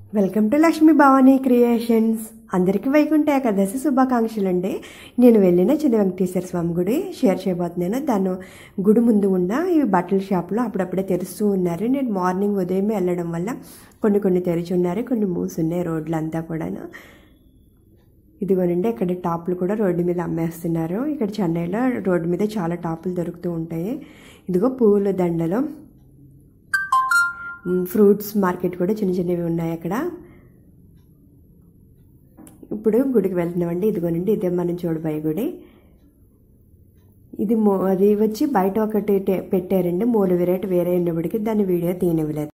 welcome to Lakshmi Bhavani creations అందరికీ వైకుంఠ ఏకాదశి శుభాకాంక్షలు అండి నేను వెళ్ళిన చిన్న వెంకటేశ్వర స్వామి గుడి షేర్ చేయబోతున్నాను దాని గుడి ముందు ఉన్న ఈ బట్టల షాప్లో అప్పుడప్పుడే తెరుస్తూ ఉన్నారు నేను మార్నింగ్ ఉదయమే వెళ్ళడం వల్ల కొన్ని కొన్ని తెరిచి ఉన్నారు కొన్ని మూసున్నాయి రోడ్లు అంతా కూడాను ఇదిగోనండి ఇక్కడ టాపులు కూడా రోడ్డు మీద అమ్మేస్తున్నారు ఇక్కడ చెన్నైలో రోడ్డు మీద చాలా టాపులు దొరుకుతూ ఉంటాయి ఇదిగో పువ్వుల దండలు ఫ్రూట్స్ మార్కెట్ కూడా చిన్న చిన్నవి ఉన్నాయి అక్కడ ఇప్పుడు గుడికి వెళ్తున్నామండి ఇదిగోనండి ఇదే మనం చూడబోయే గుడి ఇది మో అది వచ్చి బయట ఒకటి పెట్టారండి మూల వెరైటీ వేరే ఉన్నప్పటికీ దాన్ని వీడియో తీయనివ్వలేదు